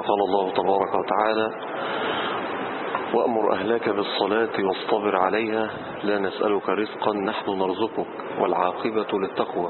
قال الله تبارك وتعالى وأمر أهلك بالصلاة واصطبر عليها لا نسألك رزقا نحن نرزقك والعاقبة للتقوى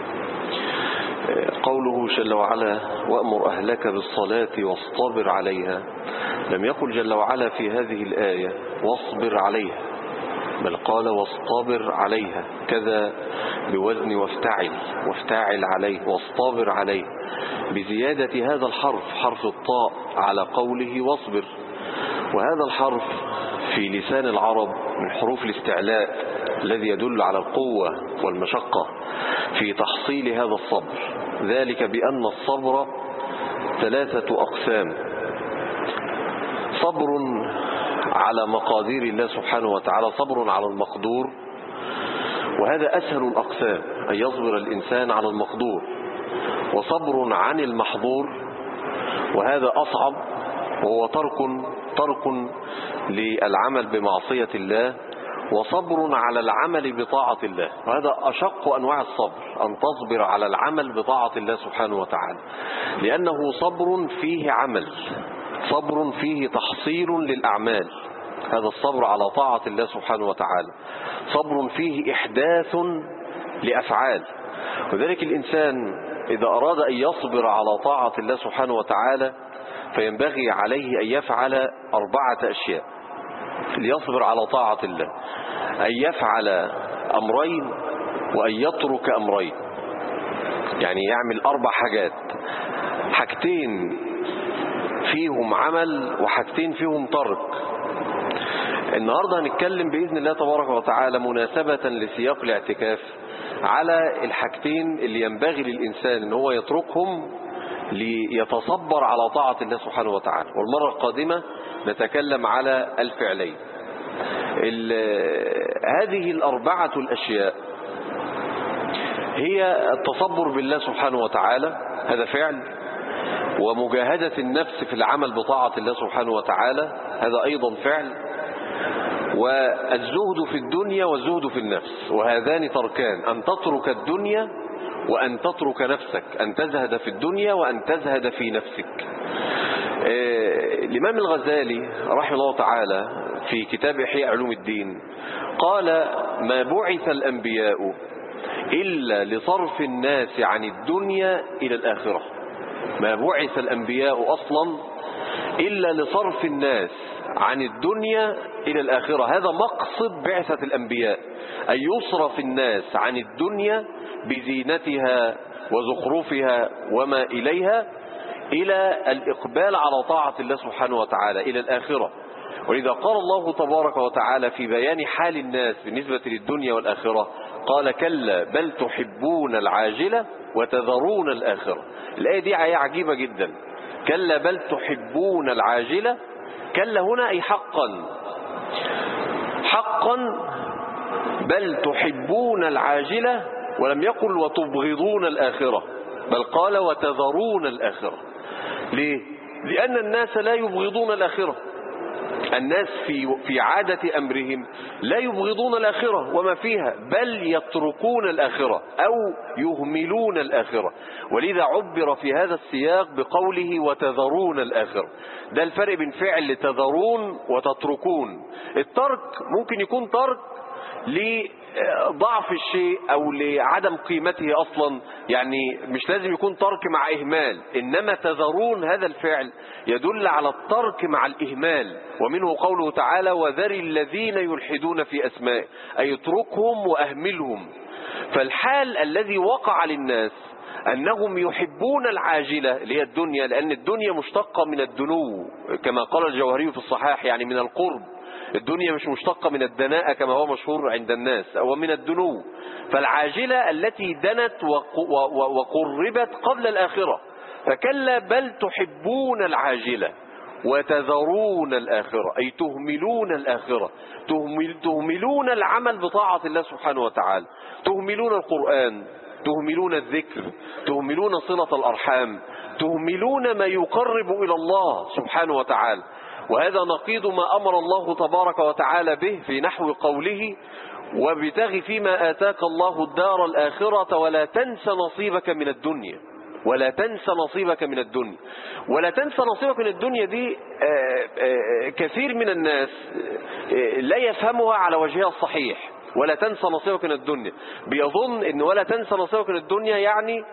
قوله جل وعلا وأمر أهلك بالصلاة واصطبر عليها لم يقل جل وعلا في هذه الآية واصبر عليها بل قال واصطبر عليها كذا بوزن وافتعل وافتعل عليه واصطبر عليه بزيادة هذا الحرف حرف الطاء على قوله واصبر وهذا الحرف في لسان العرب من حروف الاستعلاء الذي يدل على القوة والمشقة في تحصيل هذا الصبر ذلك بأن الصبر ثلاثة أقسام صبر على مقادير الله سبحانه وتعالى صبر على المقدور وهذا أسهل الأقسام أن يصبر الإنسان على المقدور وصبر عن المحظور وهذا أصعب وهو ترك ترك للعمل بمعصية الله وصبر على العمل بطاعة الله وهذا أشق أنواع الصبر أن تصبر على العمل بطاعة الله سبحانه وتعالى لأنه صبر فيه عمل صبر فيه تحصيل للأعمال هذا الصبر على طاعة الله سبحانه وتعالى صبر فيه إحداث لأفعال وذلك الإنسان إذا أراد أن يصبر على طاعة الله سبحانه وتعالى فينبغي عليه أن يفعل أربعة أشياء ليصبر على طاعة الله أن يفعل أمرين وأن يترك أمرين يعني يعمل أربع حاجات حاجتين فيهم عمل وحاجتين فيهم ترك النهاردة هنتكلم بإذن الله تبارك وتعالى مناسبة لسياق الاعتكاف على الحاجتين اللي ينبغي للإنسان ان هو يتركهم ليتصبر على طاعة الله سبحانه وتعالى والمرة القادمة نتكلم على الفعلين هذه الأربعة الأشياء هي التصبر بالله سبحانه وتعالى هذا فعل ومجاهدة النفس في العمل بطاعة الله سبحانه وتعالى هذا أيضا فعل والزهد في الدنيا والزهد في النفس وهذان تركان أن تترك الدنيا وأن تترك نفسك أن تزهد في الدنيا وأن تزهد في نفسك الإمام الغزالي رحمه الله تعالى في كتاب إحياء علوم الدين قال ما بعث الأنبياء إلا لصرف الناس عن الدنيا إلى الآخرة ما بعث الأنبياء أصلا إلا لصرف الناس عن الدنيا إلى الآخرة هذا مقصد بعثة الأنبياء أن يصرف الناس عن الدنيا بزينتها وزخرفها وما إليها إلى الإقبال على طاعة الله سبحانه وتعالى إلى الآخرة ولذا قال الله تبارك وتعالى في بيان حال الناس بالنسبة للدنيا والآخرة قال كلا بل تحبون العاجلة وتذرون الآخرة الآية دي آية عجيبة جدا كلا بل تحبون العاجلة كلا هنا أي حقا حقا بل تحبون العاجلة ولم يقل وتبغضون الآخرة بل قال وتذرون الآخرة ليه؟ لأن الناس لا يبغضون الآخرة الناس في في عادة أمرهم لا يبغضون الآخرة وما فيها بل يتركون الآخرة أو يهملون الآخرة ولذا عبر في هذا السياق بقوله وتذرون الآخرة ده الفرق بين فعل تذرون وتتركون الترك ممكن يكون ترك لضعف الشيء أو لعدم قيمته أصلا يعني مش لازم يكون ترك مع إهمال إنما تذرون هذا الفعل يدل على الترك مع الإهمال ومنه قوله تعالى وذر الذين يلحدون في أسماء أي اتركهم وأهملهم فالحال الذي وقع للناس أنهم يحبون العاجلة اللي هي الدنيا لأن الدنيا مشتقة من الدنو كما قال الجوهري في الصحاح يعني من القرب الدنيا مش مشتقة من الدناءة كما هو مشهور عند الناس أو من الدنو فالعاجلة التي دنت وقربت قبل الآخرة فكلا بل تحبون العاجلة وتذرون الآخرة أي تهملون الآخرة تهمل تهملون العمل بطاعة الله سبحانه وتعالى تهملون القرآن تهملون الذكر تهملون صلة الأرحام تهملون ما يقرب إلى الله سبحانه وتعالى وهذا نقيض ما أمر الله تبارك وتعالى به في نحو قوله وابتغ فيما آتاك الله الدار الآخرة ولا تنس نصيبك من الدنيا ولا تنسى نصيبك من الدنيا ولا تنسى نصيبك من الدنيا دي آه، آه، كثير من الناس آه، لا يفهمها على وجهها الصحيح ولا تنسى نصيبك من الدنيا بيظن ان ولا تنسى نصيبك من الدنيا يعني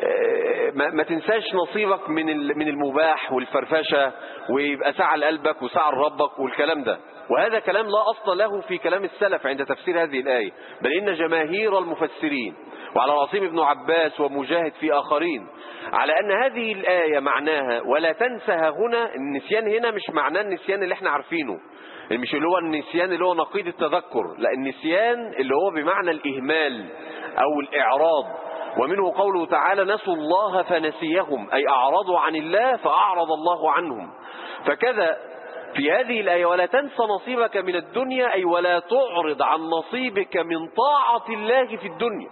ما ما تنساش نصيبك من ال- من المباح والفرفشه ويبقى ساعه لقلبك وساعه لربك والكلام ده وهذا كلام لا اصل له في كلام السلف عند تفسير هذه الايه بل ان جماهير المفسرين وعلى راسهم ابن عباس ومجاهد في اخرين على ان هذه الايه معناها ولا تنسها هنا النسيان هنا مش معناه النسيان اللي احنا عارفينه مش اللي هو النسيان اللي هو نقيض التذكر لا النسيان اللي هو بمعنى الإهمال أو الإعراض ومنه قوله تعالى نسوا الله فنسيهم أي أعرضوا عن الله فأعرض الله عنهم فكذا في هذه الآية ولا تنس نصيبك من الدنيا أي ولا تعرض عن نصيبك من طاعة الله في الدنيا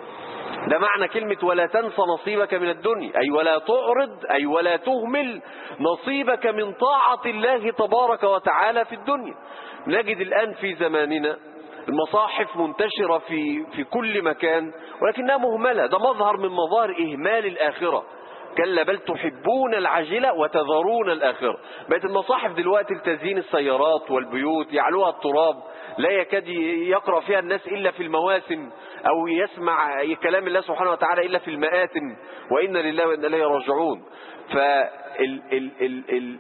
ده معنى كلمة ولا تنس نصيبك من الدنيا أي ولا تعرض أي ولا تهمل نصيبك من طاعة الله تبارك وتعالى في الدنيا نجد الآن في زماننا المصاحف منتشرة في, في كل مكان ولكنها مهملة ده مظهر من مظاهر إهمال الآخرة كلا بل تحبون العاجلة وتذرون الآخرة بقت المصاحف دلوقتي لتزيين السيارات والبيوت يعلوها التراب لا يكاد يقرأ فيها الناس إلا في المواسم أو يسمع كلام الله سبحانه وتعالى إلا في المآتم وإنا لله وإنا إليه راجعون فال ال ال ال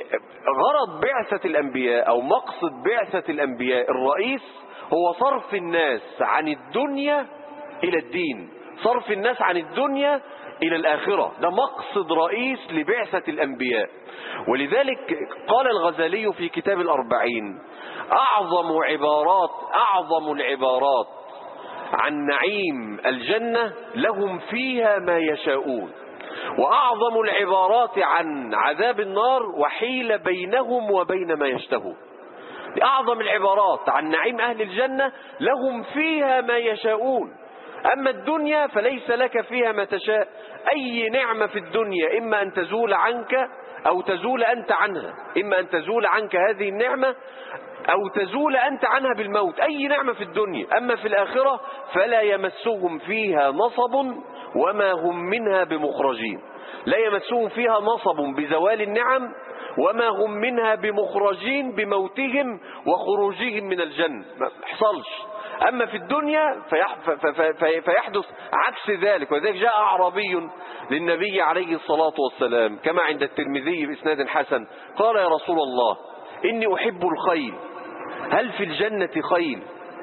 غرض بعثة الأنبياء أو مقصد بعثة الأنبياء الرئيس هو صرف الناس عن الدنيا إلى الدين صرف الناس عن الدنيا إلى الآخرة ده مقصد رئيس لبعثة الأنبياء ولذلك قال الغزالي في كتاب الأربعين أعظم عبارات أعظم العبارات عن نعيم الجنة لهم فيها ما يشاءون وأعظم العبارات عن عذاب النار وحيل بينهم وبين ما يشتهون دي أعظم العبارات عن نعيم أهل الجنة لهم فيها ما يشاءون أما الدنيا فليس لك فيها ما تشاء أي نعمة في الدنيا إما أن تزول عنك أو تزول أنت عنها إما أن تزول عنك هذه النعمة أو تزول أنت عنها بالموت أي نعمة في الدنيا أما في الآخرة فلا يمسهم فيها نصب وما هم منها بمخرجين لا يمسهم فيها نصب بزوال النعم وما هم منها بمخرجين بموتهم وخروجهم من الجنة ما حصلش أما في الدنيا فيح في فيحدث عكس ذلك ولذلك جاء أعرابي للنبي عليه الصلاة والسلام كما عند الترمذي بإسناد حسن قال يا رسول الله إني أحب الخيل هل في الجنة خيل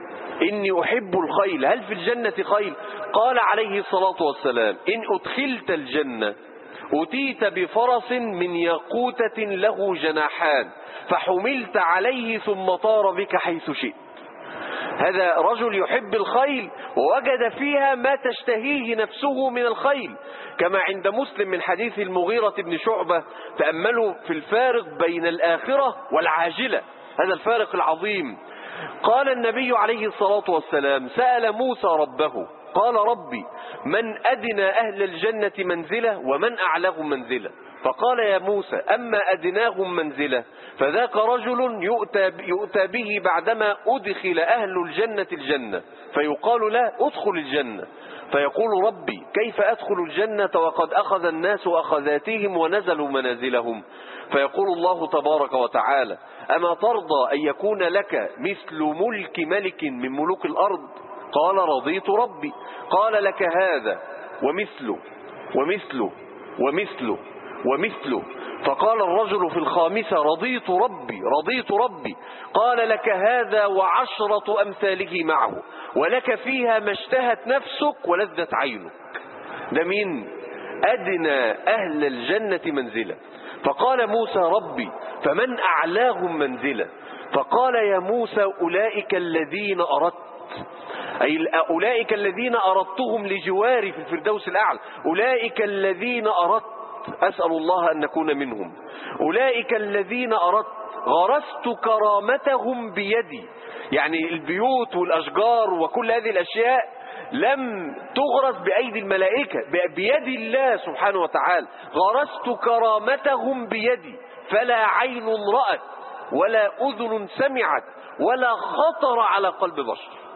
إني أحب الخيل هل في الجنة خيل قال عليه الصلاة والسلام إن أدخلت الجنة أتيت بفرس من ياقوتة له جناحان فحملت عليه ثم طار بك حيث شئت هذا رجل يحب الخيل ووجد فيها ما تشتهيه نفسه من الخيل كما عند مسلم من حديث المغيرة بن شعبة تأملوا في الفارق بين الآخرة والعاجلة هذا الفارق العظيم قال النبي عليه الصلاة والسلام سأل موسى ربه قال ربي من أدنى أهل الجنة منزلة ومن أعلاهم منزلة فقال يا موسى أما أدناهم منزلة فذاك رجل يؤتى, يؤتى به بعدما أدخل أهل الجنة الجنة فيقال له أدخل الجنة فيقول ربي كيف أدخل الجنة وقد أخذ الناس أخذاتهم ونزلوا منازلهم فيقول الله تبارك وتعالى أما ترضى أن يكون لك مثل ملك ملك من ملوك الأرض قال رضيت ربي قال لك هذا ومثله ومثله ومثله ومثله فقال الرجل في الخامسة رضيت ربي رضيت ربي قال لك هذا وعشرة أمثاله معه ولك فيها ما اشتهت نفسك ولذت عينك ده مين أدنى أهل الجنة منزلة فقال موسى ربي فمن أعلاهم منزلة فقال يا موسى أولئك الذين أردت أي أولئك الذين أردتهم لجواري في الفردوس الأعلى أولئك الذين أردت أسأل الله أن نكون منهم أولئك الذين أردت غرست كرامتهم بيدي يعني البيوت والأشجار وكل هذه الأشياء لم تغرس بأيدي الملائكة بيد الله سبحانه وتعالى غرست كرامتهم بيدي فلا عين رأت ولا أذن سمعت ولا خطر على قلب بشر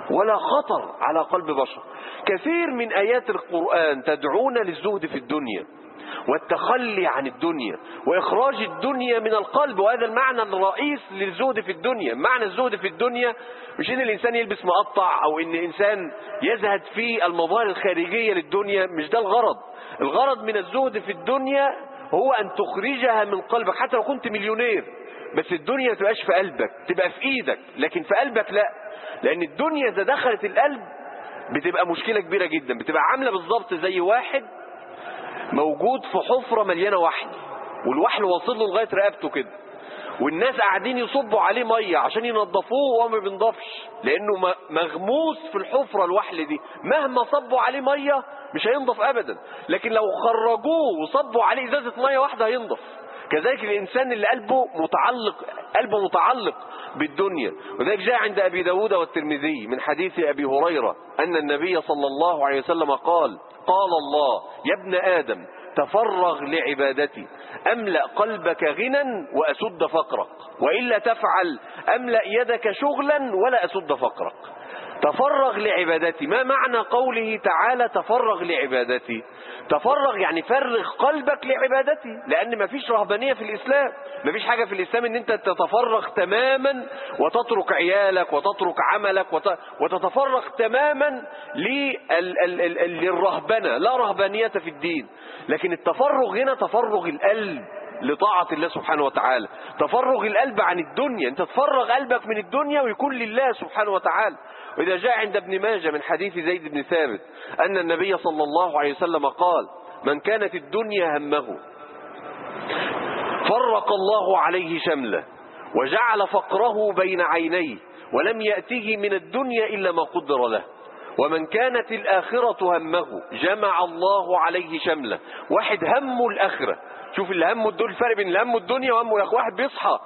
ولا خطر على قلب بشر كثير من آيات القرآن تدعونا للزهد في الدنيا والتخلي عن الدنيا وإخراج الدنيا من القلب وهذا المعنى الرئيس للزهد في الدنيا معنى الزهد في الدنيا مش إن الإنسان يلبس مقطع أو إن الإنسان يزهد في المظاهر الخارجية للدنيا مش ده الغرض الغرض من الزهد في الدنيا هو أن تخرجها من قلبك حتى لو كنت مليونير بس الدنيا ما تبقاش في قلبك تبقى في ايدك لكن في قلبك لا لان الدنيا اذا دخلت القلب بتبقى مشكلة كبيرة جدا بتبقى عاملة بالظبط زي واحد موجود في حفرة مليانة وحل والوحل واصل له لغاية رقبته كده والناس قاعدين يصبوا عليه مية عشان ينظفوه وهو ما بينضفش لانه م- مغموس في الحفرة الوحل دي مهما صبوا عليه مية مش هينضف ابدا لكن لو خرجوه وصبوا عليه ازازة مية واحدة هينضف كذلك الإنسان اللي قلبه متعلق قلبه متعلق بالدنيا وذلك جاء عند أبي داود والترمذي من حديث أبي هريرة أن النبي صلى الله عليه وسلم قال قال الله يا ابن آدم تفرغ لعبادتي أملأ قلبك غنى وأسد فقرك وإلا تفعل أملأ يدك شغلا ولا أسد فقرك تفرغ لعبادتي ما معنى قوله تعالى تفرغ لعبادتي تفرغ يعني فرغ قلبك لعبادتي لأن ما فيش رهبانية في الإسلام ما فيش حاجة في الإسلام ان انت تتفرغ تماما وتترك عيالك وتترك عملك وت... وتتفرغ تماما لل... ال... ال... ال... للرهبنة لا رهبانية في الدين لكن التفرغ هنا تفرغ القلب لطاعة الله سبحانه وتعالى تفرغ القلب عن الدنيا انت تفرغ قلبك من الدنيا ويكون لله سبحانه وتعالى وإذا جاء عند ابن ماجه من حديث زيد بن ثابت أن النبي صلى الله عليه وسلم قال من كانت الدنيا همه فرق الله عليه شمله وجعل فقره بين عينيه ولم يأته من الدنيا إلا ما قدر له ومن كانت الآخرة همه جمع الله عليه شمله واحد همه الآخرة شوف اللي همه الدنيا الفرق بين الهم الدنيا وهمه الآخرة واحد بيصحى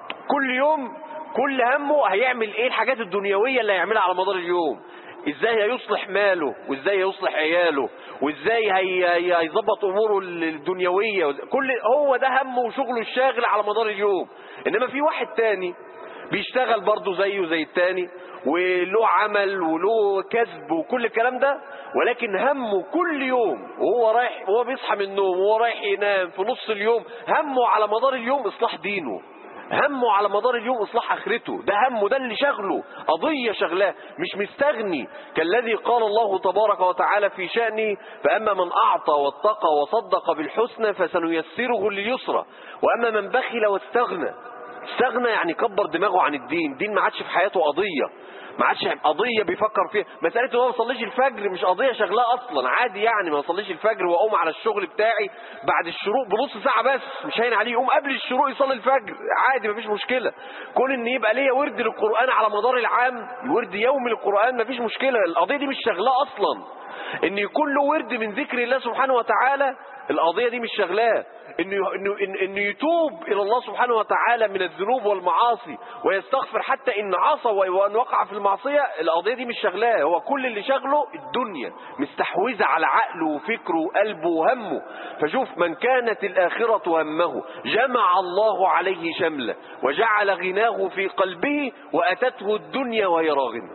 كل يوم كل همه هيعمل ايه الحاجات الدنيوية اللي هيعملها على مدار اليوم ازاي هيصلح ماله وازاي هيصلح عياله وازاي هي- هي- هيظبط اموره الدنيوية كل هو ده همه وشغله الشاغل على مدار اليوم انما في واحد تاني بيشتغل برضه زيه زي التاني وله عمل وله كسب وكل الكلام ده ولكن همه كل يوم وهو رايح وهو بيصحى من النوم وهو رايح ينام في نص اليوم همه على مدار اليوم اصلاح دينه همه على مدار اليوم اصلاح اخرته ده همه ده اللي شغله قضية شغلاه مش مستغني كالذي قال الله تبارك وتعالى في شأنه فأما من أعطى واتقى وصدق بالحسنى فسنيسره لليسرى وأما من بخل واستغنى استغنى يعني كبر دماغه عن الدين دين ما عادش في حياته قضية ما عادش قضية بيفكر فيها مسألة هو ما يصليش الفجر مش قضية شغلاه أصلا عادي يعني ما يصليش الفجر وأقوم على الشغل بتاعي بعد الشروق بنص ساعة بس مش هين عليه يقوم قبل الشروق يصلي الفجر عادي ما فيش مشكلة كون إن يبقى ليا ورد للقرآن على مدار العام ورد يومي للقرآن ما فيش مشكلة القضية دي مش شغلاه أصلا إن يكون له ورد من ذكر الله سبحانه وتعالى القضية دي مش شغلاه انه انه إن- انه يتوب الى الله سبحانه وتعالى من الذنوب والمعاصي ويستغفر حتى ان عصى وان وقع في المعصيه القضيه دي مش شغلاه هو كل اللي شغله الدنيا مستحوذه على عقله وفكره وقلبه وهمه فشوف من كانت الاخره همه جمع الله عليه شمله وجعل غناه في قلبه واتته الدنيا وهي راغمه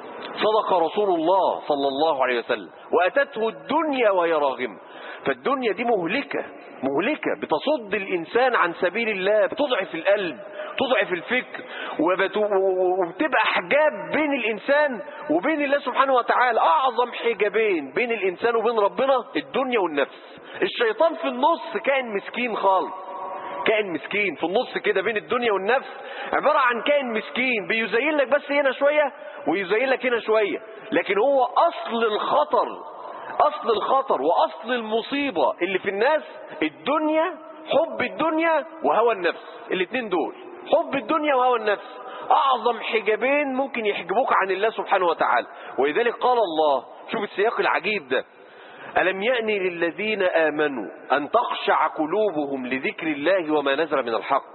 صدق رسول الله صلى الله عليه وسلم وأتته الدنيا وهي راغمة فالدنيا دي مهلكة مهلكة بتصد الإنسان عن سبيل الله بتضعف القلب تضعف الفكر وبت- وبتبقى حجاب بين الإنسان وبين الله سبحانه وتعالى أعظم حجابين بين الإنسان وبين ربنا الدنيا والنفس الشيطان في النص كائن مسكين خالص كائن مسكين في النص كده بين الدنيا والنفس عبارة عن كائن مسكين بيزين لك بس هنا شوية ويزين لك هنا شوية لكن هو أصل الخطر أصل الخطر وأصل المصيبة اللي في الناس الدنيا حب الدنيا وهوى النفس الاتنين دول حب الدنيا وهوى النفس أعظم حجابين ممكن يحجبوك عن الله سبحانه وتعالى ولذلك قال الله شوف السياق العجيب ده ألم يأن للذين آمنوا أن تخشع قلوبهم لذكر الله وما نزل من الحق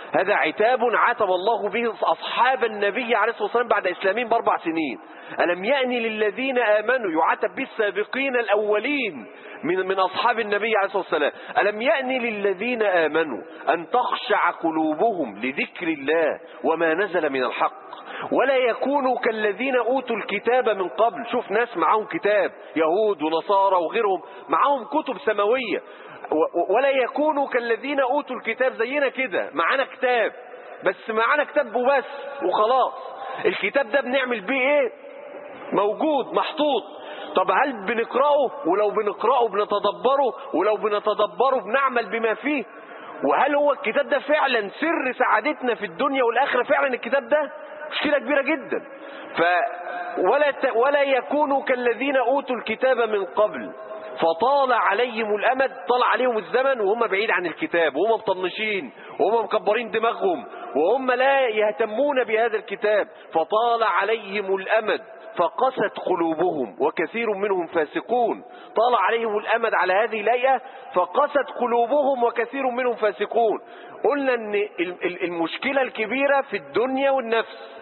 هذا عتاب عاتب الله به أصحاب النبي عليه الصلاة والسلام بعد إسلامهم بأربع سنين ألم يأني للذين آمنوا يعاتب بالسابقين الأولين من من أصحاب النبي عليه الصلاة والسلام ألم يأني للذين آمنوا أن تخشع قلوبهم لذكر الله وما نزل من الحق ولا يكونوا كالذين أوتوا الكتاب من قبل شوف ناس معاهم كتاب يهود ونصارى وغيرهم معاهم كتب سماوية ولا يكونوا كالذين أوتوا الكتاب زينا كده معانا كتاب بس معانا كتاب وبس وخلاص الكتاب ده بنعمل بيه ايه موجود محطوط طب هل بنقرأه ولو بنقرأه بنتدبره ولو بنتدبره بنعمل بما فيه وهل هو الكتاب ده فعلا سر سعادتنا في الدنيا والآخرة فعلا الكتاب ده مشكلة كبيرة جدا ف ولا ت... ولا يكونوا كالذين أوتوا الكتاب من قبل فطال عليهم الأمد طال عليهم الزمن وهم بعيد عن الكتاب وهم مطنشين وهم مكبرين دماغهم وهم لا يهتمون بهذا الكتاب فطال عليهم الأمد فقست قلوبهم وكثير منهم فاسقون طال عليهم الأمد على هذه الآية فقست قلوبهم وكثير منهم فاسقون قلنا أن المشكلة الكبيرة في الدنيا والنفس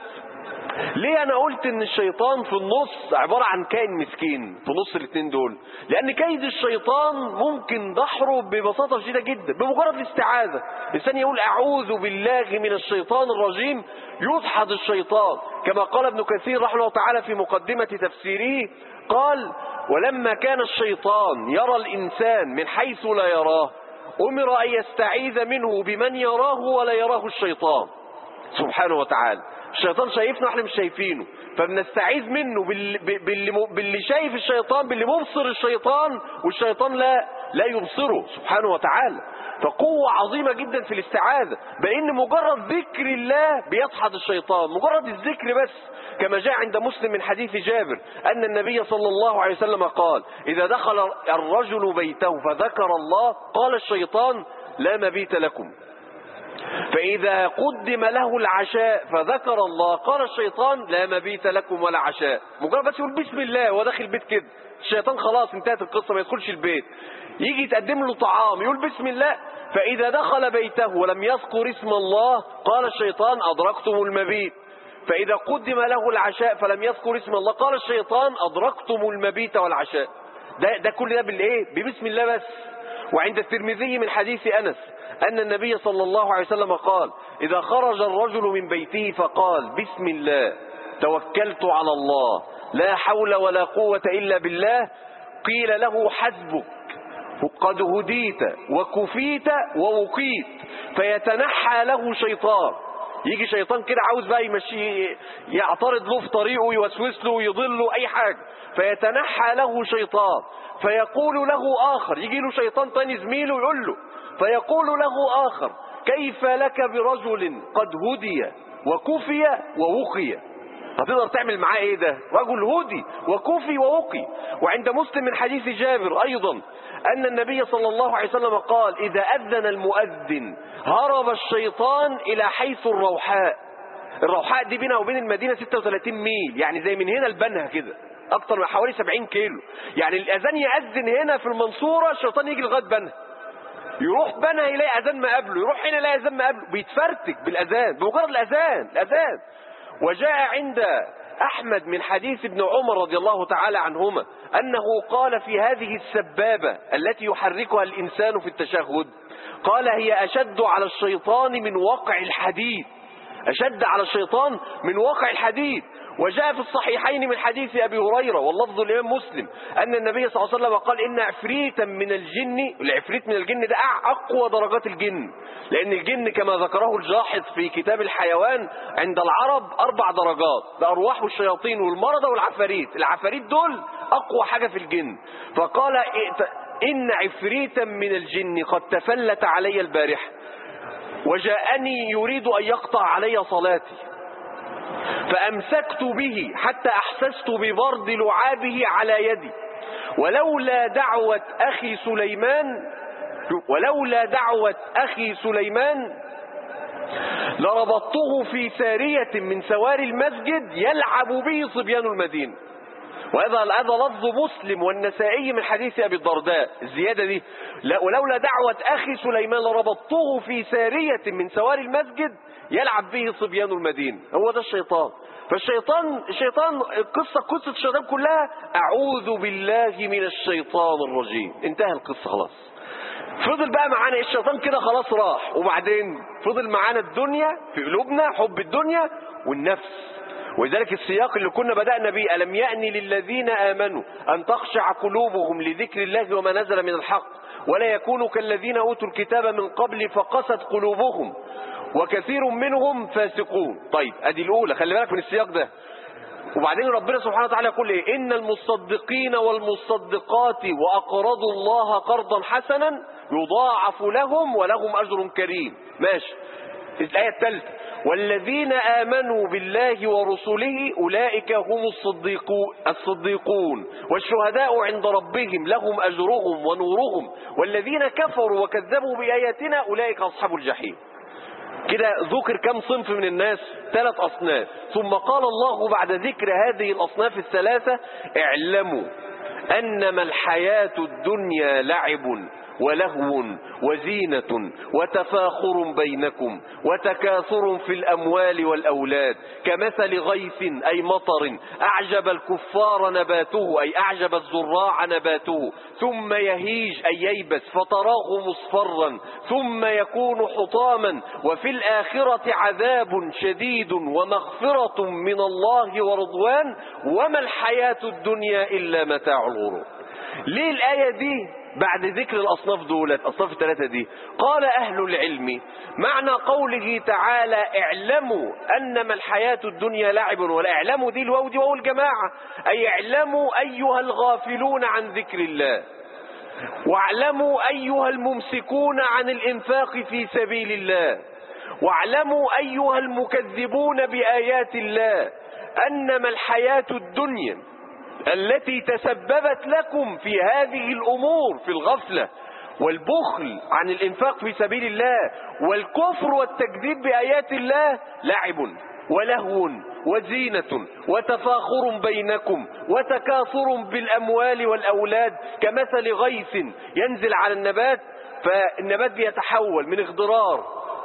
ليه انا قلت ان الشيطان في النص عبارة عن كائن مسكين في نص الاثنين دول لان كيد الشيطان ممكن دحره ببساطة شديدة جدا بمجرد الاستعاذة الانسان يقول اعوذ بالله من الشيطان الرجيم يدحض الشيطان كما قال ابن كثير رحمه الله تعالى في مقدمة تفسيره قال ولما كان الشيطان يرى الانسان من حيث لا يراه امر ان يستعيذ منه بمن يراه ولا يراه الشيطان سبحانه وتعالى الشيطان شايفنا واحنا مش شايفينه فبنستعيذ منه باللي, باللي, باللي شايف الشيطان باللي مبصر الشيطان والشيطان لا لا يبصره سبحانه وتعالى فقوة عظيمة جدا في الاستعاذة بأن مجرد ذكر الله بيدحض الشيطان مجرد الذكر بس كما جاء عند مسلم من حديث جابر أن النبي صلى الله عليه وسلم قال إذا دخل الرجل بيته فذكر الله قال الشيطان لا مبيت لكم فإذا قدم له العشاء فذكر الله قال الشيطان لا مبيت لكم ولا عشاء مجرد بس يقول بسم الله وداخل البيت كده الشيطان خلاص انتهت القصة ما يدخلش البيت يجي يتقدم له طعام يقول بسم الله فإذا دخل بيته ولم يذكر اسم الله قال الشيطان أدركتم المبيت فإذا قدم له العشاء فلم يذكر اسم الله قال الشيطان أدركتم المبيت والعشاء ده, ده كل ده بالإيه ببسم الله بس وعند الترمذي من حديث أنس أن النبي صلى الله عليه وسلم قال إذا خرج الرجل من بيته فقال بسم الله توكلت على الله لا حول ولا قوة إلا بالله قيل له حسبك قد هديت وكفيت ووقيت فيتنحى له شيطان يجي شيطان كده عاوز بقى يمشي يعترض له في طريقه يوسوس له يضله اي حاجه فيتنحى له شيطان فيقول له اخر يجي له شيطان تاني زميله يقول له فيقول له آخر كيف لك برجل قد هدي وكفي ووقي هتقدر تعمل معاه ايه ده رجل هدي وكفي ووقي وعند مسلم من حديث جابر ايضا ان النبي صلى الله عليه وسلم قال اذا اذن المؤذن هرب الشيطان الى حيث الروحاء الروحاء دي بينها وبين المدينة 36 ميل يعني زي من هنا لبنها كده اكتر من حوالي 70 كيلو يعني الاذان يأذن هنا في المنصورة الشيطان يجي لغاية بنها يروح بنا يلاقي اذان ما قبله يروح هنا يلاقي اذان ما قبله بيتفرتك بالاذان بمجرد الاذان الاذان وجاء عند احمد من حديث ابن عمر رضي الله تعالى عنهما انه قال في هذه السبابة التي يحركها الانسان في التشهد قال هي اشد على الشيطان من وقع الحديد اشد على الشيطان من وقع الحديد وجاء في الصحيحين من حديث أبي هريرة واللفظ الإمام مسلم أن النبي صلى الله عليه وسلم قال إن عفريتا من الجن العفريت من الجن ده أقوى درجات الجن لأن الجن كما ذكره الجاحظ في كتاب الحيوان عند العرب أربع درجات ده أرواح الشياطين والمرضى والعفاريت العفاريت دول أقوى حاجة في الجن فقال إن عفريتا من الجن قد تفلت علي البارحة وجاءني يريد أن يقطع علي صلاتي فأمسكت به حتى أحسست ببرد لعابه على يدي ولولا دعوة أخي سليمان ولولا دعوة أخي سليمان لربطته في سارية من سواري المسجد يلعب به صبيان المدينة وهذا هذا لفظ مسلم والنسائي من حديث أبي الدرداء الزيادة دي لا ولولا دعوة أخي سليمان لربطته في سارية من سواري المسجد يلعب به صبيان المدينة هو ده الشيطان فالشيطان الشيطان القصة قصة الشيطان كلها أعوذ بالله من الشيطان الرجيم انتهى القصة خلاص فضل بقى معانا الشيطان كده خلاص راح وبعدين فضل معانا الدنيا في قلوبنا حب الدنيا والنفس ولذلك السياق اللي كنا بدأنا به ألم يأن للذين آمنوا أن تخشع قلوبهم لذكر الله وما نزل من الحق ولا يكونوا كالذين أوتوا الكتاب من قبل فقست قلوبهم وكثير منهم فاسقون طيب ادي الاولى خلي بالك من السياق ده وبعدين ربنا سبحانه وتعالى يقول ايه ان المصدقين والمصدقات واقرضوا الله قرضا حسنا يضاعف لهم ولهم اجر كريم ماشي الايه الثالثه والذين آمنوا بالله ورسله أولئك هم الصديقون, الصديقون والشهداء عند ربهم لهم أجرهم ونورهم والذين كفروا وكذبوا بآياتنا أولئك أصحاب الجحيم كده ذكر كم صنف من الناس ثلاث أصناف ثم قال الله بعد ذكر هذه الأصناف الثلاثة اعلموا أنما الحياة الدنيا لعب ولهو وزينة وتفاخر بينكم وتكاثر في الأموال والأولاد كمثل غيث أي مطر أعجب الكفار نباته أي أعجب الزراع نباته ثم يهيج أي ييبس فتراه مصفرا ثم يكون حطاما وفي الآخرة عذاب شديد ومغفرة من الله ورضوان وما الحياة الدنيا إلا متاع الغرور ليه الآية دي بعد ذكر الأصناف دولت أصناف الثلاثة دي قال أهل العلم معنى قوله تعالى اعلموا أنما الحياة الدنيا لعب ولا اعلموا دي الواو دي واو الجماعة أي اعلموا أيها الغافلون عن ذكر الله واعلموا أيها الممسكون عن الإنفاق في سبيل الله واعلموا أيها المكذبون بآيات الله أنما الحياة الدنيا التي تسببت لكم في هذه الأمور في الغفلة والبخل عن الإنفاق في سبيل الله والكفر والتكذيب بآيات الله لعب ولهو وزينة وتفاخر بينكم وتكاثر بالأموال والأولاد كمثل غيث ينزل على النبات فالنبات بيتحول من اخضرار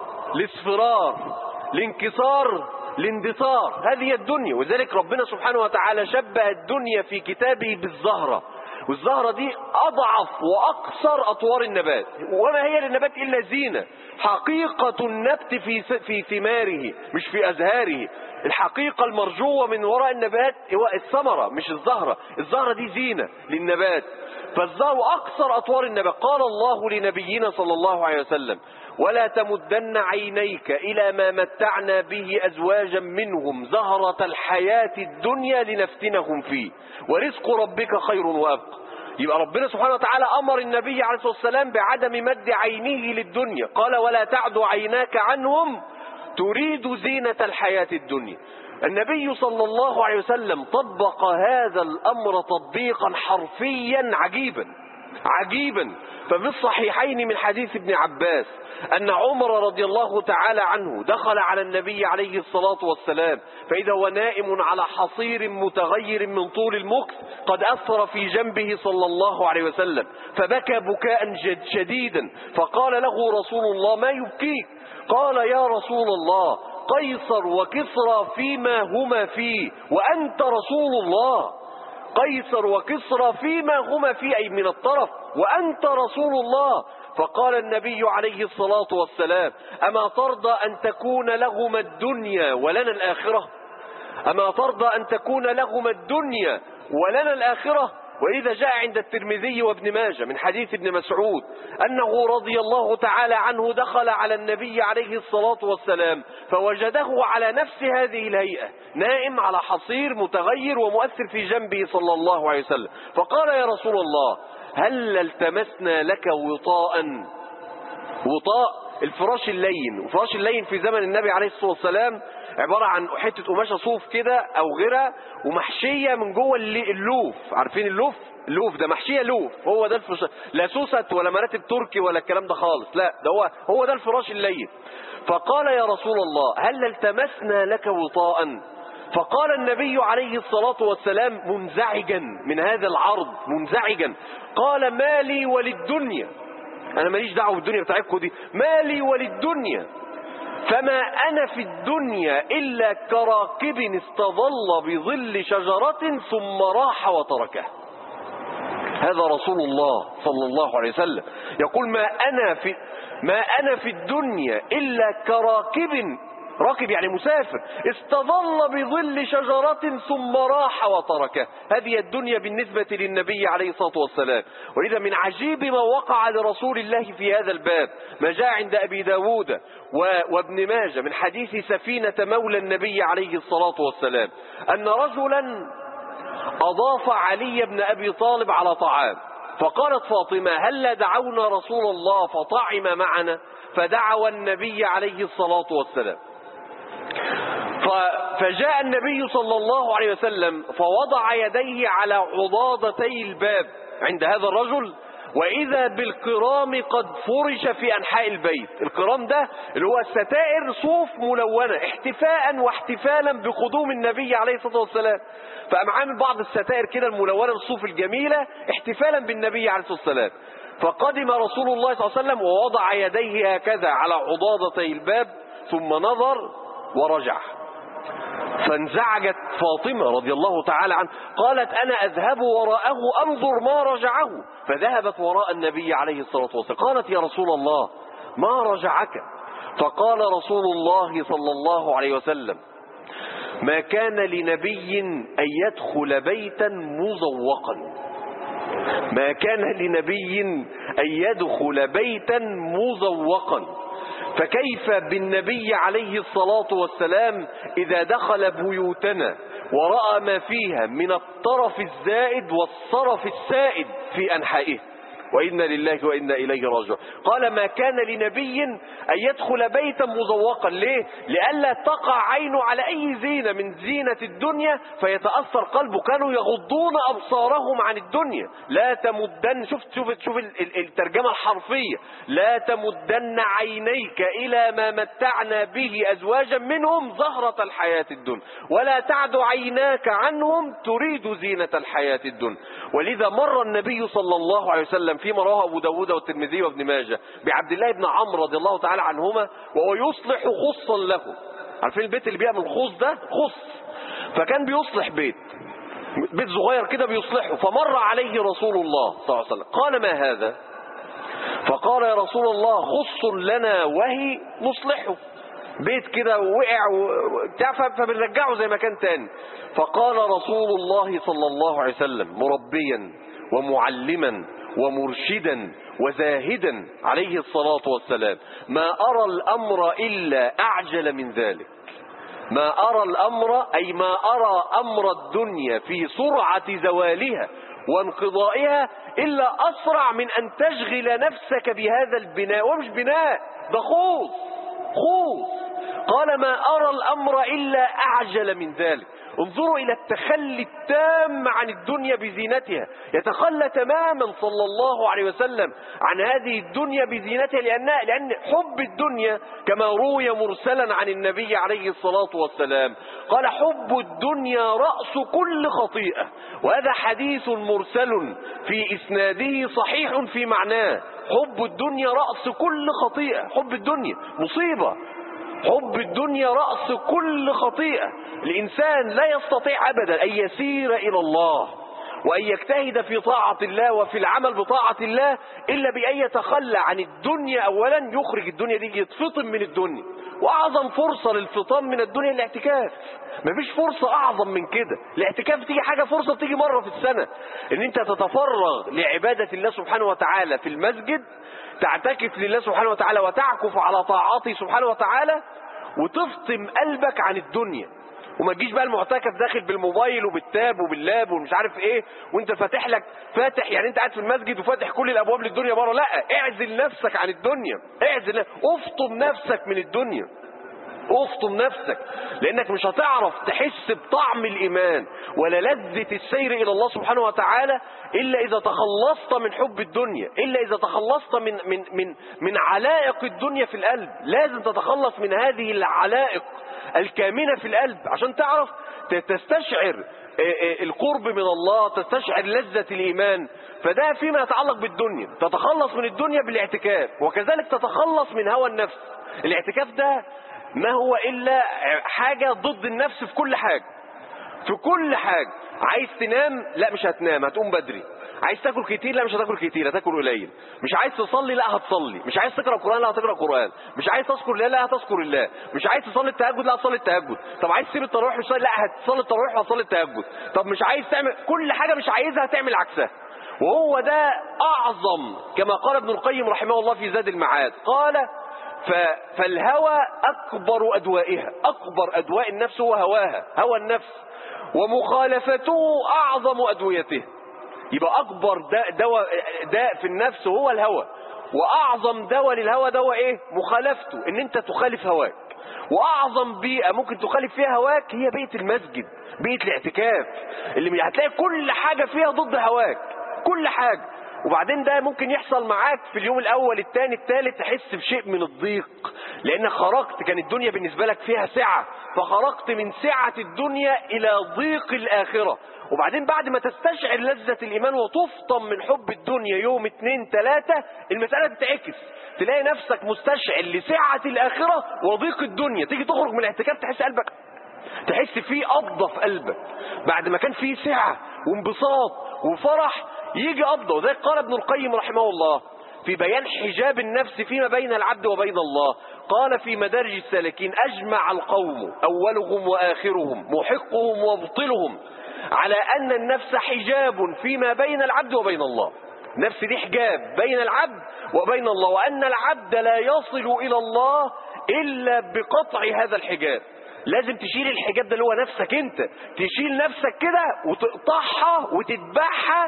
لاصفرار لانكسار لاندثار هذه الدنيا وذلك ربنا سبحانه وتعالى شبه الدنيا في كتابه بالزهرة والزهرة دي أضعف وأقصر أطوار النبات وما هي للنبات إلا زينة حقيقة النبت في في ثماره مش في أزهاره الحقيقة المرجوة من وراء النبات هو الثمرة مش الزهرة الزهرة دي زينة للنبات فالزهر أقصر أطوار النبات قال الله لنبينا صلى الله عليه وسلم ولا تمدن عينيك إلى ما متعنا به أزواجا منهم زهرة الحياة الدنيا لنفتنهم فيه ورزق ربك خير وأبقى يبقى ربنا سبحانه وتعالى أمر النبي عليه الصلاة والسلام بعدم مد عينيه للدنيا قال ولا تعد عيناك عنهم تريد زينة الحياة الدنيا النبي صلى الله عليه وسلم طبق هذا الأمر تطبيقا حرفيا عجيبا عجيبا ففي الصحيحين من حديث ابن عباس أن عمر رضي الله تعالى عنه دخل على النبي عليه الصلاة والسلام فإذا هو نائم على حصير متغير من طول المكث قد أثر في جنبه صلى الله عليه وسلم فبكى بكاء شديدا فقال له رسول الله ما يبكيك قال يا رسول الله قيصر وكسرى فيما هما فيه وأنت رسول الله قيصر وكسرى فيما هما فيه أي من الطرف وأنت رسول الله فقال النبي عليه الصلاة والسلام أما ترضى أن تكون لهما الدنيا ولنا الآخرة أما ترضى أن تكون لهما الدنيا ولنا الآخرة وإذا جاء عند الترمذي وابن ماجه من حديث ابن مسعود أنه رضي الله تعالى عنه دخل على النبي عليه الصلاة والسلام فوجده على نفس هذه الهيئة نائم على حصير متغير ومؤثر في جنبه صلى الله عليه وسلم فقال يا رسول الله هل التمسنا لك وطاء وطاء الفراش اللين وفراش اللين في زمن النبي عليه الصلاة والسلام عبارة عن حتة قماشة صوف كده أو غيرها ومحشية من جوه اللوف عارفين اللوف اللوف ده محشية لوف هو ده الفراش لا سوست ولا مراتب تركي ولا الكلام ده خالص لا ده هو هو ده الفراش اللين فقال يا رسول الله هل التمسنا لك وطاء فقال النبي عليه الصلاة والسلام منزعجا من هذا العرض منزعجا قال مالي وللدنيا أنا ماليش دعوة بالدنيا بتاعتكم دي مالي وللدنيا فما أنا في الدنيا إلا كراكب استظل بظل شجرة ثم راح وتركها هذا رسول الله صلى الله عليه وسلم يقول ما أنا في ما أنا في الدنيا إلا كراكب راكب يعني مسافر استظل بظل شجرة ثم راح وتركه هذه الدنيا بالنسبة للنبي عليه الصلاة والسلام ولذا من عجيب ما وقع لرسول الله في هذا الباب ما جاء عند أبي داود و- وابن ماجه من حديث سفينة مولى النبي عليه الصلاة والسلام أن رجلا أضاف علي بن أبي طالب على طعام فقالت فاطمة هل دعونا رسول الله فطعم معنا فدعوا النبي عليه الصلاة والسلام ف- فجاء النبي صلى الله عليه وسلم فوضع يديه على عضادتي الباب عند هذا الرجل وإذا بالقرام قد فرش في أنحاء البيت القرام ده اللي هو ستائر صوف ملونة احتفاء واحتفالا بقدوم النبي عليه الصلاة والسلام فقام عامل بعض الستائر كده الملونة الصوف الجميلة احتفالا بالنبي عليه الصلاة والسلام فقدم رسول الله صلى الله عليه وسلم ووضع يديه هكذا على عضادتي الباب ثم نظر ورجع فانزعجت فاطمة رضي الله تعالى عنها قالت أنا أذهب وراءه أنظر ما رجعه فذهبت وراء النبي عليه الصلاة والسلام قالت يا رسول الله ما رجعك فقال رسول الله صلى الله عليه وسلم ما كان لنبي أن يدخل بيتا مزوقا ما كان لنبي أن يدخل بيتا مزوقا فكيف بالنبي عليه الصلاة والسلام إذا دخل بيوتنا ورأى ما فيها من الطرف الزائد والصرف السائد في أنحائه وإنا لله وإنا إليه راجعون قال ما كان لنبي أن يدخل بيتا مزوقا ليه لئلا تقع عينه على أي زينة من زينة الدنيا فيتأثر قلبه كانوا يغضون أبصارهم عن الدنيا لا تمدن شفت شوف شوف ال- ال- الترجمة الحرفية لا تمدن عينيك إلى ما متعنا به أزواجا منهم زهرة الحياة الدنيا ولا تعد عيناك عنهم تريد زينة الحياة الدنيا ولذا مر النبي صلى الله عليه وسلم فيما رواه أبو داود والترمذي وابن ماجه بعبد الله بن عمرو رضي الله تعالى عنهما وهو يصلح خصا له عارفين البيت اللي بيعمل خص ده خص فكان بيصلح بيت بيت صغير كده بيصلحه فمر عليه رسول الله صلى الله عليه وسلم قال ما هذا فقال يا رسول الله خص لنا وهي نصلحه بيت كده وقع وبتاع ف- فبنرجعه زي ما كان تاني فقال رسول الله صلى الله عليه وسلم مربيا ومعلما ومرشدا وزاهدا عليه الصلاة والسلام ما أرى الأمر إلا أعجل من ذلك ما أرى الأمر أي ما أرى أمر الدنيا في سرعة زوالها وانقضائها إلا أسرع من أن تشغل نفسك بهذا البناء ومش بناء ده خوص خوص قال ما أرى الأمر إلا أعجل من ذلك انظروا إلى التخلي التام عن الدنيا بزينتها يتخلى تماما صلى الله عليه وسلم عن هذه الدنيا بزينتها لأنها لأن حب الدنيا كما روي مرسلا عن النبي عليه الصلاة والسلام قال حب الدنيا رأس كل خطيئة وهذا حديث مرسل في إسناده صحيح في معناه حب الدنيا رأس كل خطيئة حب الدنيا مصيبة حب الدنيا رأس كل خطيئة الإنسان لا يستطيع أبدا أن يسير إلى الله وأن يجتهد في طاعة الله وفي العمل بطاعة الله إلا بأن يتخلى عن الدنيا أولا يخرج الدنيا دي يتفطم من الدنيا وأعظم فرصة للفطام من الدنيا الاعتكاف مفيش فرصة أعظم من كده الاعتكاف تيجي حاجة فرصة بتيجي مرة في السنة إن أنت تتفرغ لعبادة الله سبحانه وتعالى في المسجد تعتكف لله سبحانه وتعالى وتعكف على طاعاته سبحانه وتعالى وتفطم قلبك عن الدنيا وما تجيش بقى المعتكف داخل بالموبايل وبالتاب وباللاب ومش عارف ايه وانت فاتح لك فاتح يعني انت قاعد في المسجد وفاتح كل الابواب للدنيا بره لا اعزل نفسك عن الدنيا اعزل افطم نفسك من الدنيا افطم نفسك لانك مش هتعرف تحس بطعم الايمان ولا لذة السير الى الله سبحانه وتعالى الا اذا تخلصت من حب الدنيا الا اذا تخلصت من من من من علائق الدنيا في القلب لازم تتخلص من هذه العلائق الكامنة في القلب عشان تعرف تستشعر القرب من الله تستشعر لذة الإيمان فده فيما يتعلق بالدنيا تتخلص من الدنيا بالاعتكاف وكذلك تتخلص من هوى النفس الاعتكاف ده ما هو إلا حاجة ضد النفس في كل حاجة في كل حاجة عايز تنام لا مش هتنام هتقوم بدري عايز تاكل كتير لا مش هتاكل كتير هتاكل قليل مش عايز تصلي لا هتصلي مش عايز تقرا قران لا هتقرا قران مش عايز تذكر الله لا هتذكر الله مش عايز تصلي التهجد لا هتصلي التهجد طب عايز تسيب التراويح مش لا هتصلي التراويح وهتصلي التهجد طب مش عايز تعمل كل حاجه مش عايزها هتعمل عكسها وهو ده اعظم كما قال ابن القيم رحمه الله في زاد المعاد قال ف... فالهوى اكبر ادوائها اكبر ادواء النفس هو هواها هوى النفس ومخالفته اعظم ادويته يبقى اكبر داء, دواء داء في النفس هو الهوى واعظم دواء للهوى دواء ايه مخالفته ان انت تخالف هواك واعظم بيئه ممكن تخالف فيها هواك هي بيئه المسجد بيئه الاعتكاف اللي هتلاقي كل حاجه فيها ضد هواك كل حاجه وبعدين ده ممكن يحصل معاك في اليوم الاول الثاني الثالث تحس بشيء من الضيق لانك خرجت كان الدنيا بالنسبه لك فيها سعه فخرجت من سعه الدنيا الى ضيق الاخره وبعدين بعد ما تستشعر لذة الإيمان وتفطم من حب الدنيا يوم اتنين تلاتة المسألة تتعكس تلاقي نفسك مستشعر لسعة الآخرة وضيق الدنيا تيجي تخرج من الاعتكاف تحس قلبك تحس فيه قبضة في قلبك بعد ما كان فيه سعة وانبساط وفرح يجي قبضة وذلك قال ابن القيم رحمه الله في بيان حجاب النفس فيما بين العبد وبين الله قال في مدارج السالكين أجمع القوم أولهم وآخرهم محقهم ومبطلهم على أن النفس حجاب فيما بين العبد وبين الله نفس دي حجاب بين العبد وبين الله وأن العبد لا يصل إلى الله إلا بقطع هذا الحجاب لازم تشيل الحجاب ده اللي هو نفسك انت تشيل نفسك كده وتقطعها وتذبحها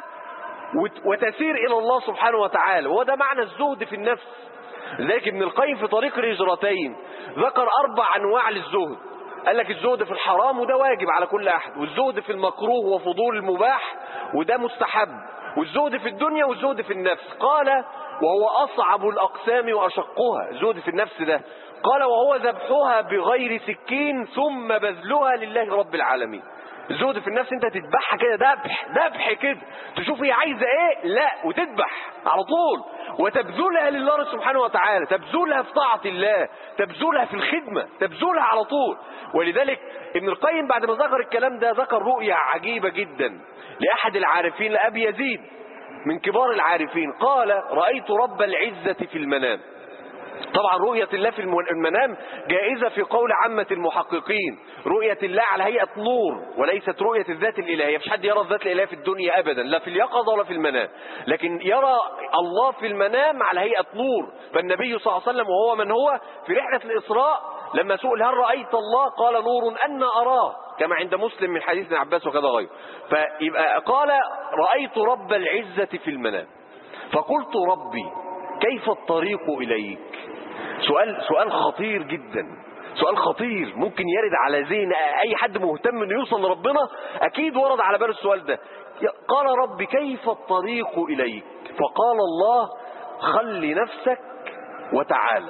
وتسير إلى الله سبحانه وتعالى وهو ده معنى الزهد في النفس لذلك ابن القيم في طريق الهجرتين ذكر أربع أنواع للزهد قال لك الزهد في الحرام وده واجب على كل أحد والزهد في المكروه وفضول المباح وده مستحب والزهد في الدنيا والزهد في النفس قال وهو أصعب الأقسام وأشقها الزهد في النفس ده قال وهو ذبحها بغير سكين ثم بذلها لله رب العالمين الزهد في النفس انت تذبحها كده ذبح ذبح كده تشوف هي عايزه ايه لا وتذبح على طول وتبذلها لله سبحانه وتعالى تبذلها في طاعه الله تبذلها في الخدمه تبذلها على طول ولذلك ابن القيم بعد ما ذكر الكلام ده ذكر رؤيا عجيبه جدا لاحد العارفين لابي يزيد من كبار العارفين قال رايت رب العزه في المنام طبعا رؤية الله في المنام جائزة في قول عامة المحققين رؤية الله على هيئة نور وليست رؤية الذات الإلهية مش حد يرى الذات الإلهية في الدنيا أبدا لا في اليقظة ولا في المنام لكن يرى الله في المنام على هيئة نور فالنبي صلى الله عليه وسلم وهو من هو في رحلة الإسراء لما سئل هل رأيت الله قال نور أن أراه كما عند مسلم من حديث ابن عباس وكذا غيره فيبقى قال رأيت رب العزة في المنام فقلت ربي كيف الطريق إليك سؤال سؤال خطير جدا سؤال خطير ممكن يرد على ذهن اي حد مهتم انه يوصل لربنا اكيد ورد على باله السؤال ده قال رب كيف الطريق اليك فقال الله خل نفسك وتعالى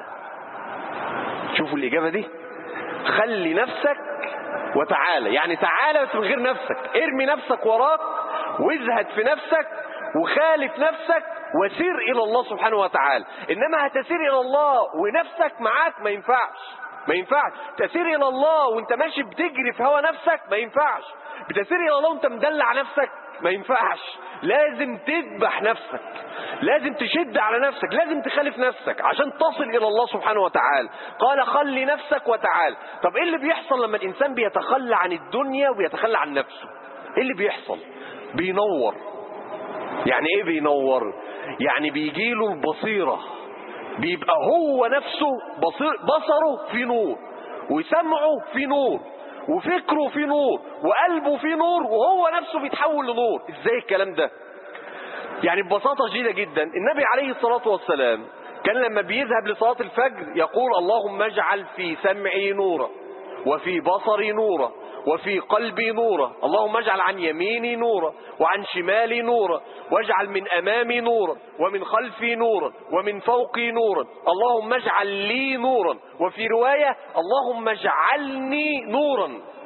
شوفوا الاجابه دي خلي نفسك وتعالى يعني تعالى بس من غير نفسك ارمي نفسك وراك وازهد في نفسك وخالف نفسك وسير إلى الله سبحانه وتعالى إنما هتسير إلى الله ونفسك معاك ما ينفعش ما ينفعش تسير إلى الله وانت ماشي بتجري في هوا نفسك ما ينفعش بتسير إلى الله وانت مدلع نفسك ما ينفعش لازم تذبح نفسك لازم تشد على نفسك لازم تخالف نفسك عشان تصل إلى الله سبحانه وتعالى قال خلي نفسك وتعال طب إيه اللي بيحصل لما الإنسان بيتخلى عن الدنيا ويتخلى عن نفسه إيه اللي بيحصل بينور يعني ايه بينور يعني بيجيله البصيرة بيبقى هو نفسه بصير بصره في نور وسمعه في نور وفكره في نور وقلبه في نور وهو نفسه بيتحول لنور ازاي الكلام ده يعني ببساطة شديدة جدا النبي عليه الصلاة والسلام كان لما بيذهب لصلاة الفجر يقول اللهم اجعل في سمعي نورا وفي بصري نورا وفي قلبي نورا اللهم اجعل عن يميني نورا وعن شمالي نورا واجعل من أمامي نورا ومن خلفي نورا ومن فوقي نورا اللهم اجعل لي نورا وفي رواية اللهم اجعلني نورا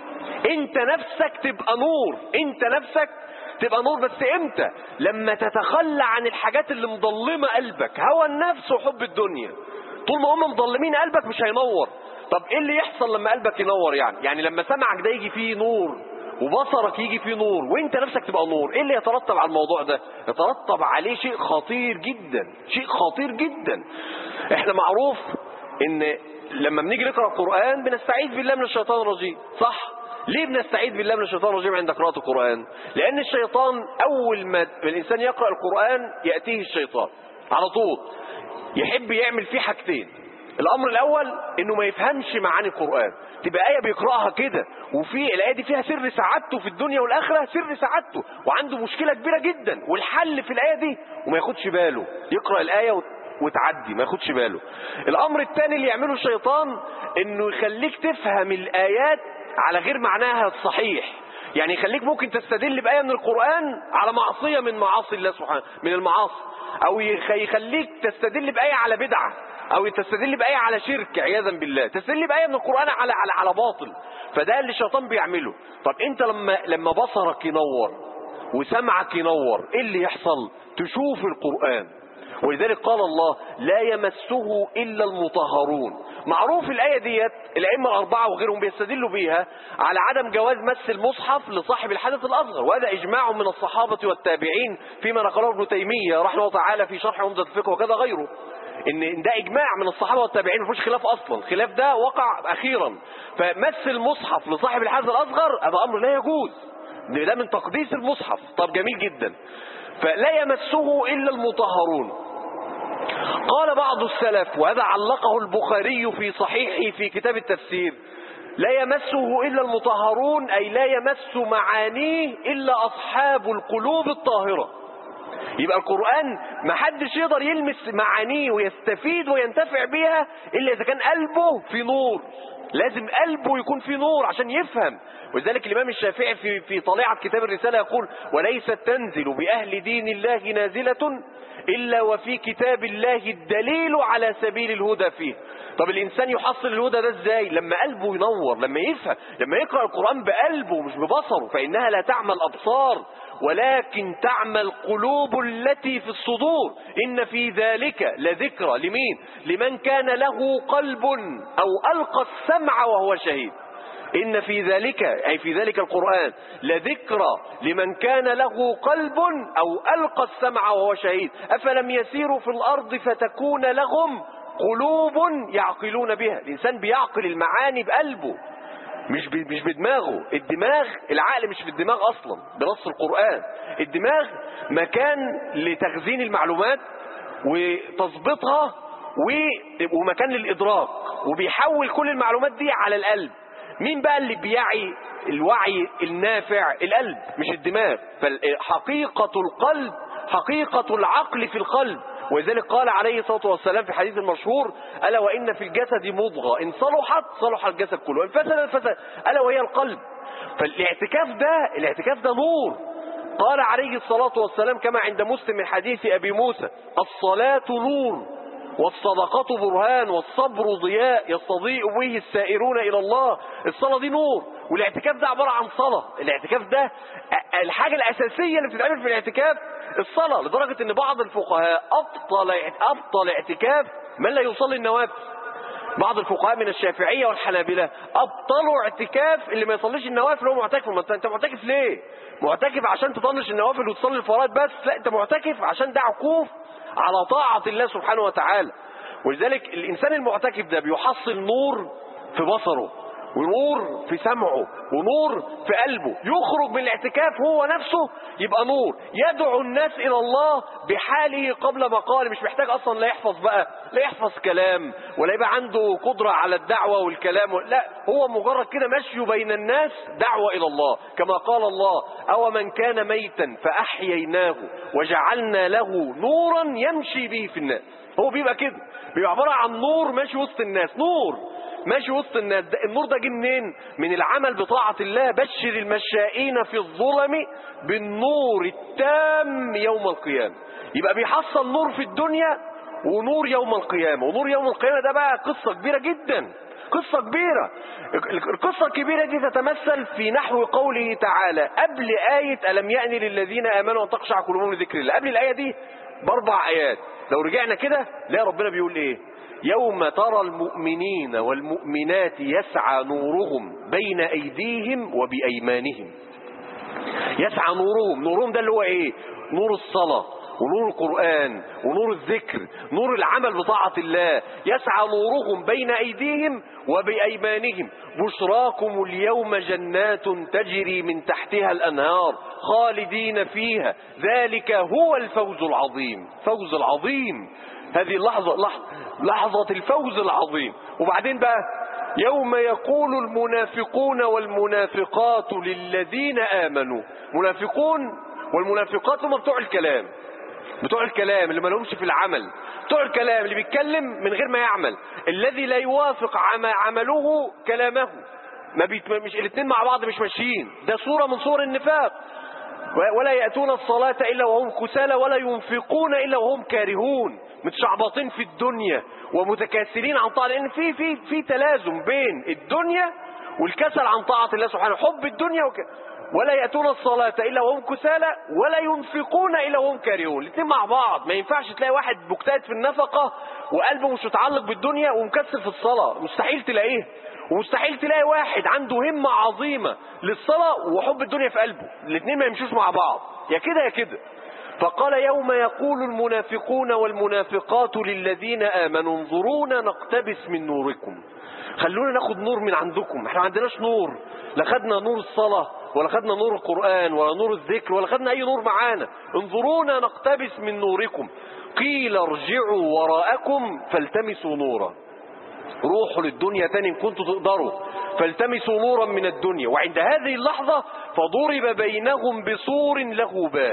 انت نفسك تبقى نور انت نفسك تبقى نور بس امتى لما تتخلى عن الحاجات اللي مضلمة قلبك هوى النفس وحب الدنيا طول ما هم مضلمين قلبك مش هينور طب ايه اللي يحصل لما قلبك ينور يعني يعني لما سمعك ده يجي فيه نور وبصرك يجي فيه نور وانت نفسك تبقى نور ايه اللي يترتب على الموضوع ده يترتب عليه شيء خطير جدا شيء خطير جدا احنا معروف ان لما بنيجي نقرا القران بنستعيذ بالله من الشيطان الرجيم صح ليه بنستعيذ بالله من الشيطان الرجيم عند قراءة القرآن لأن الشيطان أول ما الإنسان يقرأ القرآن يأتيه الشيطان على طول يحب يعمل فيه حاجتين الأمر الأول إنه ما يفهمش معاني القرآن تبقى آية بيقرأها كده وفي الآية دي فيها سر سعادته في الدنيا والآخرة سر سعادته وعنده مشكلة كبيرة جدا والحل في الآية دي وما ياخدش باله يقرأ الآية وتعدي ما ياخدش باله الأمر الثاني اللي يعمله الشيطان إنه يخليك تفهم الآيات على غير معناها الصحيح يعني يخليك ممكن تستدل بآية من القرآن على معصية من معاصي الله سبحانه من المعاصي أو يخليك تستدل بآية على بدعة أو تستدل بآية على شرك عياذا بالله تستدل بآية من القرآن على على على باطل فده اللي الشيطان بيعمله طب أنت لما لما بصرك ينور وسمعك ينور إيه اللي يحصل تشوف القرآن ولذلك قال الله لا يمسه إلا المطهرون معروف الآية ديت الأئمة الأربعة وغيرهم بيستدلوا بيها على عدم جواز مس المصحف لصاحب الحدث الأصغر وهذا إجماع من الصحابة والتابعين فيما نقله ابن تيمية رحمه الله تعالى في شرح عمدة الفقه وكذا غيره ان ده اجماع من الصحابه والتابعين مفيش خلاف اصلا خلاف ده وقع اخيرا فمس المصحف لصاحب الحدث الاصغر هذا امر لا يجوز ده من تقديس المصحف طب جميل جدا فلا يمسه الا المطهرون قال بعض السلف وهذا علقه البخاري في صحيحه في كتاب التفسير لا يمسه إلا المطهرون أي لا يمس معانيه إلا أصحاب القلوب الطاهرة يبقى القرآن ما حدش يقدر يلمس معانيه ويستفيد وينتفع بها إلا إذا كان قلبه في نور لازم قلبه يكون في نور عشان يفهم ولذلك الإمام الشافعي في في طليعة كتاب الرسالة يقول وليست تنزل بأهل دين الله نازلة إلا وفي كتاب الله الدليل على سبيل الهدى فيه طب الإنسان يحصل الهدى ده إزاي لما قلبه ينور لما يفهم لما يقرأ القرآن بقلبه مش ببصره فإنها لا تعمل أبصار ولكن تعمى القلوب التي في الصدور إن في ذلك لذكرى لمين لمن كان له قلب أو ألقى السمع وهو شهيد إن في ذلك أي في ذلك القرآن لذكرى لمن كان له قلب أو ألقى السمع وهو شهيد أفلم يسيروا في الأرض فتكون لهم قلوب يعقلون بها الإنسان بيعقل المعاني بقلبه مش مش بدماغه الدماغ العقل مش في الدماغ اصلا بنص القرآن الدماغ مكان لتخزين المعلومات وتظبيطها ومكان للإدراك وبيحول كل المعلومات دي على القلب مين بقى اللي بيعي الوعي النافع القلب مش الدماغ فحقيقة القلب حقيقة العقل في القلب ولذلك قال عليه الصلاة والسلام في حديث المشهور ألا وإن في الجسد مضغة إن صلحت صلح الجسد كله وإن فسد فسد ألا وهي القلب فالاعتكاف ده الاعتكاف ده نور قال عليه الصلاة والسلام كما عند مسلم من حديث أبي موسى الصلاة نور والصدقة برهان والصبر ضياء يستضيء به السائرون إلى الله الصلاة دي نور والاعتكاف ده عبارة عن صلاة الاعتكاف ده الحاجة الأساسية اللي بتتعمل في الاعتكاف الصلاة لدرجة ان بعض الفقهاء أبطل, أبطل اعتكاف من لا يصلي النوافل بعض الفقهاء من الشافعية والحنابلة أبطلوا اعتكاف اللي ما يصليش النوافل هو معتكف انت معتكف ليه معتكف عشان تطنش النوافل وتصلي الفرائض بس لا انت معتكف عشان ده عكوف على طاعة الله سبحانه وتعالى ولذلك الإنسان المعتكف ده بيحصل نور في بصره ونور في سمعه ونور في قلبه يخرج من الاعتكاف هو نفسه يبقى نور يدعو الناس إلى الله بحاله قبل مقاله مش محتاج أصلا لا يحفظ بقى لا يحفظ كلام ولا يبقى عنده قدرة على الدعوة والكلام لا هو مجرد كده مشي بين الناس دعوة إلى الله كما قال الله أو من كان ميتا فأحييناه وجعلنا له نورا يمشي به في الناس هو بيبقى كده بيبقى عبارة عن نور ماشي وسط الناس نور ماشي وسط الناس ده النور ده جه منين من العمل بطاعة الله بشر المشائين في الظلم بالنور التام يوم القيامة يبقى بيحصل نور في الدنيا ونور يوم القيامة ونور يوم القيامة ده بقى قصة كبيرة جدا قصة كبيرة القصة الكبيرة دي تتمثل في نحو قوله تعالى قبل آية ألم يأن للذين آمنوا أن تخشع قلوبهم لذكر الله قبل الآية دي بأربع آيات لو رجعنا كده لا ربنا بيقول إيه يوم ترى المؤمنين والمؤمنات يسعى نورهم بين أيديهم وبأيمانهم يسعى نورهم نورهم ده اللي هو ايه نور الصلاة ونور القرآن ونور الذكر نور العمل بطاعة الله يسعى نورهم بين أيديهم وبأيمانهم بشراكم اليوم جنات تجري من تحتها الأنهار خالدين فيها ذلك هو الفوز العظيم فوز العظيم هذه اللحظة لحظة, لحظة الفوز العظيم وبعدين بقى يوم يقول المنافقون والمنافقات للذين آمنوا منافقون والمنافقات هم بتوع الكلام بتوع الكلام اللي ما لهمش في العمل بتوع الكلام اللي بيتكلم من غير ما يعمل الذي لا يوافق عم عمله كلامه ما بيت... مش الاثنين مع بعض مش ماشيين ده صورة من صور النفاق ولا يأتون الصلاة إلا وهم كسالى ولا ينفقون إلا وهم كارهون متشعبطين في الدنيا ومتكاسلين عن طاعة لأن في في في تلازم بين الدنيا والكسل عن طاعة الله سبحانه حب الدنيا وك... ولا يأتون الصلاة إلا وهم كسالى ولا ينفقون إلا وهم كارهون الاثنين مع بعض ما ينفعش تلاقي واحد مجتهد في النفقة وقلبه مش متعلق بالدنيا ومكسل في الصلاة مستحيل تلاقيه ومستحيل تلاقي واحد عنده همة عظيمة للصلاة وحب الدنيا في قلبه الاثنين ما يمشوش مع بعض يا كده يا كده فقال يوم يقول المنافقون والمنافقات للذين آمنوا انظرونا نقتبس من نوركم خلونا ناخد نور من عندكم احنا ما عندناش نور لا خدنا نور الصلاة ولا خدنا نور القرآن ولا نور الذكر ولا خدنا أي نور معانا انظرونا نقتبس من نوركم قيل ارجعوا وراءكم فالتمسوا نورا روحوا للدنيا تاني إن كنتوا تقدروا فالتمسوا نورا من الدنيا وعند هذه اللحظة فضرب بينهم بسور له باب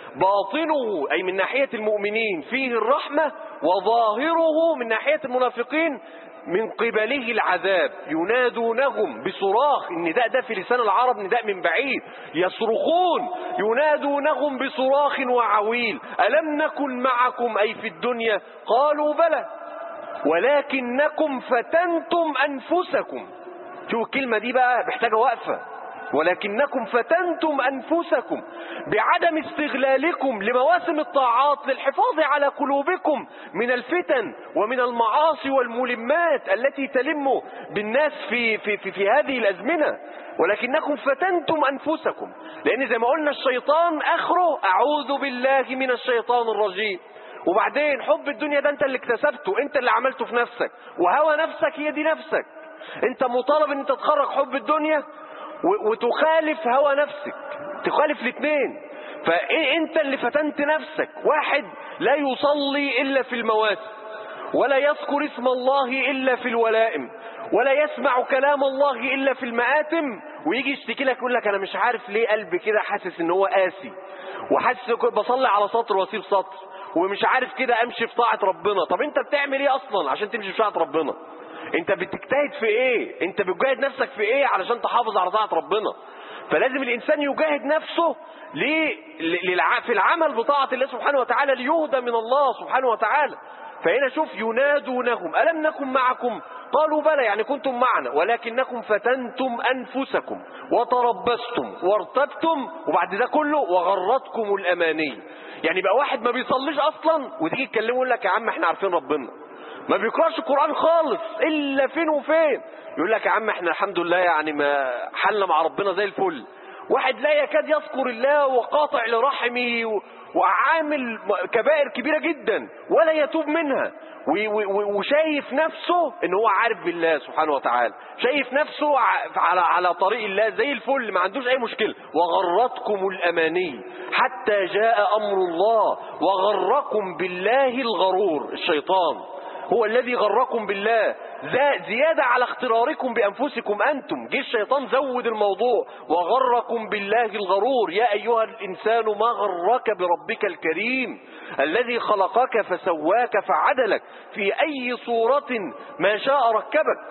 باطنه أي من ناحية المؤمنين فيه الرحمة وظاهره من ناحية المنافقين من قبله العذاب ينادونهم بصراخ النداء ده في لسان العرب نداء من بعيد يصرخون ينادونهم بصراخ وعويل ألم نكن معكم أي في الدنيا قالوا بلى ولكنكم فتنتم أنفسكم شوف الكلمة دي بقى محتاجة وقفة ولكنكم فتنتم أنفسكم بعدم استغلالكم لمواسم الطاعات للحفاظ على قلوبكم من الفتن ومن المعاصي والملمات التي تلم بالناس في, في, في, في هذه الأزمنة ولكنكم فتنتم أنفسكم لأن زي ما قلنا الشيطان آخره أعوذ بالله من الشيطان الرجيم وبعدين حب الدنيا ده انت اللي اكتسبته انت اللي عملته في نفسك وهوى نفسك هي دي نفسك انت مطالب ان انت تخرج حب الدنيا وتخالف هوى نفسك تخالف الاثنين فانت اللي فتنت نفسك واحد لا يصلي الا في المواسم ولا يذكر اسم الله الا في الولائم ولا يسمع كلام الله الا في المآتم ويجي يشتكي لك يقول لك انا مش عارف ليه قلبي كده حاسس ان هو قاسي وحاسس بصلي على سطر واسيب سطر ومش عارف كده امشي في طاعة ربنا طب انت بتعمل ايه اصلا عشان تمشي في طاعة ربنا انت بتجتهد في ايه انت بتجاهد نفسك في ايه علشان تحافظ على طاعة ربنا فلازم الانسان يجاهد نفسه ليه للع... في العمل بطاعة الله سبحانه وتعالى ليهدى من الله سبحانه وتعالى فهنا شوف ينادونهم ألم نكن معكم قالوا بلى يعني كنتم معنا ولكنكم فتنتم أنفسكم وتربصتم وارتبتم وبعد ده كله وغرتكم الأماني يعني بقى واحد ما بيصليش أصلا وتيجي تكلمه يقول لك يا عم احنا عارفين ربنا ما بيقراش القرآن خالص إلا فين وفين يقول لك يا عم احنا الحمد لله يعني ما حلنا مع ربنا زي الفل واحد لا يكاد يذكر الله وقاطع لرحمه وعامل كبائر كبيرة جدا ولا يتوب منها وشايف نفسه ان هو عارف بالله سبحانه وتعالى شايف نفسه على على طريق الله زي الفل ما عندوش اي مشكلة وغرتكم الاماني حتى جاء امر الله وغركم بالله الغرور الشيطان هو الذي غركم بالله زيادة على اختراركم بأنفسكم أنتم جه الشيطان زود الموضوع وغركم بالله الغرور يا أيها الإنسان ما غرك بربك الكريم الذي خلقك فسواك فعدلك في أي صورة ما شاء ركبك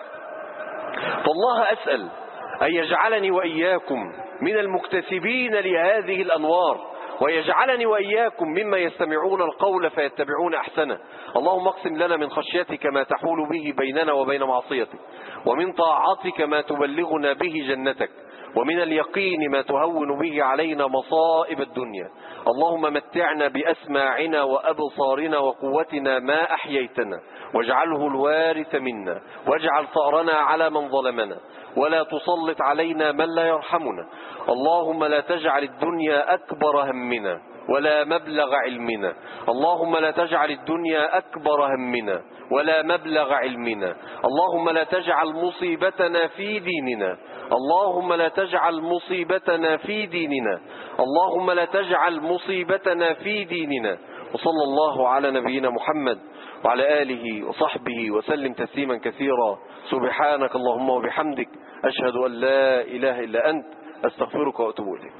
فالله أسأل أن يجعلني وإياكم من المكتسبين لهذه الأنوار ويجعلني وإياكم مما يستمعون القول فيتبعون أحسنه اللهم اقسم لنا من خشيتك ما تحول به بيننا وبين معصيتك ومن طاعتك ما تبلغنا به جنتك ومن اليقين ما تهون به علينا مصائب الدنيا اللهم متعنا بأسماعنا وأبصارنا وقوتنا ما أحييتنا واجعله الوارث منا واجعل ثأرنا على من ظلمنا ولا تسلط علينا من لا يرحمنا اللهم لا تجعل الدنيا أكبر همنا ولا مبلغ علمنا اللهم لا تجعل الدنيا أكبر همنا ولا مبلغ علمنا اللهم لا تجعل مصيبتنا في ديننا اللهم لا تجعل مصيبتنا في ديننا اللهم لا تجعل مصيبتنا في ديننا وصلى الله على نبينا محمد وعلى آله وصحبه وسلم تسليما كثيرا سبحانك اللهم وبحمدك أشهد أن لا إله إلا أنت أستغفرك وأتوب إليك